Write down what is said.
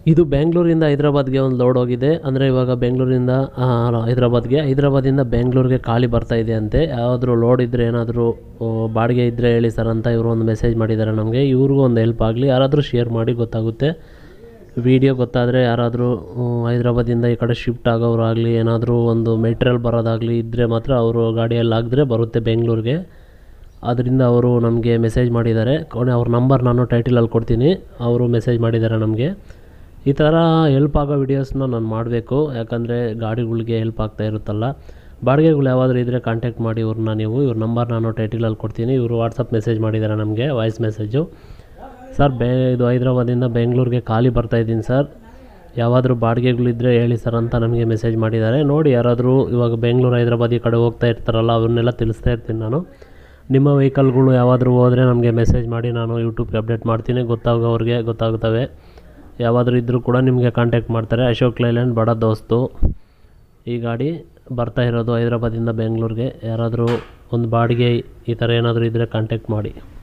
ಇದು ಬೆಂಗಳೂರಿಂದ ಹೈದ್ರಾಬಾದ್ಗೆ ಒಂದು ಲೋಡ್ ಹೋಗಿದೆ ಅಂದರೆ ಇವಾಗ ಬೆಂಗಳೂರಿಂದ ಆ, ಹೈದ್ರಾಬಾದ್ಗೆ ಹೈದ್ರಾಬಾದಿಂದ ಬೆಂಗಳೂರಿಗೆ ಖಾಲಿ ಬರ್ತಾ ಇದೆ ಅಂತೆ ಯಾವ್ದಾದ್ರು ಲೋಡ್ ಇದ್ದರೆ ಏನಾದರೂ ಬಾಡಿಗೆ ಇದ್ದರೆ ಹೇಳಿ ಸರ್ ಅಂತ ಇವರು ಒಂದು ಮೆಸೇಜ್ ಮಾಡಿದ್ದಾರೆ ನಮಗೆ ಇವ್ರಿಗೂ ಒಂದು ಹೆಲ್ಪ್ ಆಗಲಿ ಯಾರಾದರೂ ಶೇರ್ ಮಾಡಿ ಗೊತ್ತಾಗುತ್ತೆ ವಿಡಿಯೋ ಗೊತ್ತಾದರೆ ಯಾರಾದರೂ ಹೈದ್ರಾಬಾದಿಂದ ಈ ಕಡೆ ಶಿಫ್ಟ್ ಆಗೋರಾಗಲಿ ಏನಾದರೂ ಒಂದು ಮೆಟೀರಿಯಲ್ ಬರೋದಾಗಲಿ ಇದ್ದರೆ ಮಾತ್ರ ಅವರು ಗಾಡಿಯಲ್ಲಿ ಹಾಕಿದ್ರೆ ಬರುತ್ತೆ ಬೆಂಗಳೂರಿಗೆ ಅದರಿಂದ ಅವರು ನಮಗೆ ಮೆಸೇಜ್ ಮಾಡಿದ್ದಾರೆ ಕೊನೆ ಅವ್ರ ನಂಬರ್ ನಾನು ಟೈಟಲಲ್ಲಿ ಕೊಡ್ತೀನಿ ಅವರು ಮೆಸೇಜ್ ಮಾಡಿದ್ದಾರೆ ನಮಗೆ ಈ ಥರ ಹೆಲ್ಪ್ ಆಗೋ ವೀಡಿಯೋಸ್ನ ನಾನು ಮಾಡಬೇಕು ಯಾಕಂದರೆ ಗಾಡಿಗಳಿಗೆ ಹೆಲ್ಪ್ ಆಗ್ತಾ ಇರುತ್ತಲ್ಲ ಬಾಡಿಗೆಗಳು ಯಾವಾದರೂ ಇದ್ದರೆ ಕಾಂಟ್ಯಾಕ್ಟ್ ಮಾಡಿ ಇವ್ರನ್ನ ನೀವು ಇವ್ರ ನಂಬರ್ ನಾನು ಟೈಟಲಲ್ಲಿ ಕೊಡ್ತೀನಿ ಇವರು ವಾಟ್ಸಪ್ ಮೆಸೇಜ್ ಮಾಡಿದ್ದಾರೆ ನಮಗೆ ವಾಯ್ಸ್ ಮೆಸೇಜು ಸರ್ ಬೇ ಇದು ಹೈದ್ರಾಬಾದಿಂದ ಬೆಂಗಳೂರಿಗೆ ಖಾಲಿ ಬರ್ತಾಯಿದ್ದೀನಿ ಸರ್ ಯಾವಾದರೂ ಬಾಡಿಗೆಗಳಿದ್ದರೆ ಹೇಳಿ ಸರ್ ಅಂತ ನಮಗೆ ಮೆಸೇಜ್ ಮಾಡಿದ್ದಾರೆ ನೋಡಿ ಯಾರಾದರೂ ಇವಾಗ ಬೆಂಗಳೂರು ಹೈದ್ರಾಬಾದ್ ಈ ಕಡೆ ಹೋಗ್ತಾ ಇರ್ತಾರಲ್ಲ ಅವ್ರನ್ನೆಲ್ಲ ತಿಳಿಸ್ತಾ ಇರ್ತೀನಿ ನಾನು ನಿಮ್ಮ ವೆಹಿಕಲ್ಗಳು ಯಾವಾದರೂ ಹೋದರೆ ನಮಗೆ ಮೆಸೇಜ್ ಮಾಡಿ ನಾನು ಯೂಟ್ಯೂಬ್ಗೆ ಅಪ್ಡೇಟ್ ಮಾಡ್ತೀನಿ ಗೊತ್ತಾಗೋವ್ರಿಗೆ ಗೊತ್ತಾಗ್ತವೆ ಯಾವಾದರೂ ಇದ್ದರೂ ಕೂಡ ನಿಮಗೆ ಕಾಂಟ್ಯಾಕ್ಟ್ ಮಾಡ್ತಾರೆ ಅಶೋಕ್ ಲೈಲ್ಯಾಂಡ್ ಬಡ ದೋಸ್ತು ಈ ಗಾಡಿ ಬರ್ತಾ ಇರೋದು ಹೈದ್ರಾಬಾದಿಂದ ಬೆಂಗಳೂರಿಗೆ ಯಾರಾದರೂ ಒಂದು ಬಾಡಿಗೆ ಈ ಥರ ಏನಾದರೂ ಇದ್ದರೆ ಕಾಂಟ್ಯಾಕ್ಟ್ ಮಾಡಿ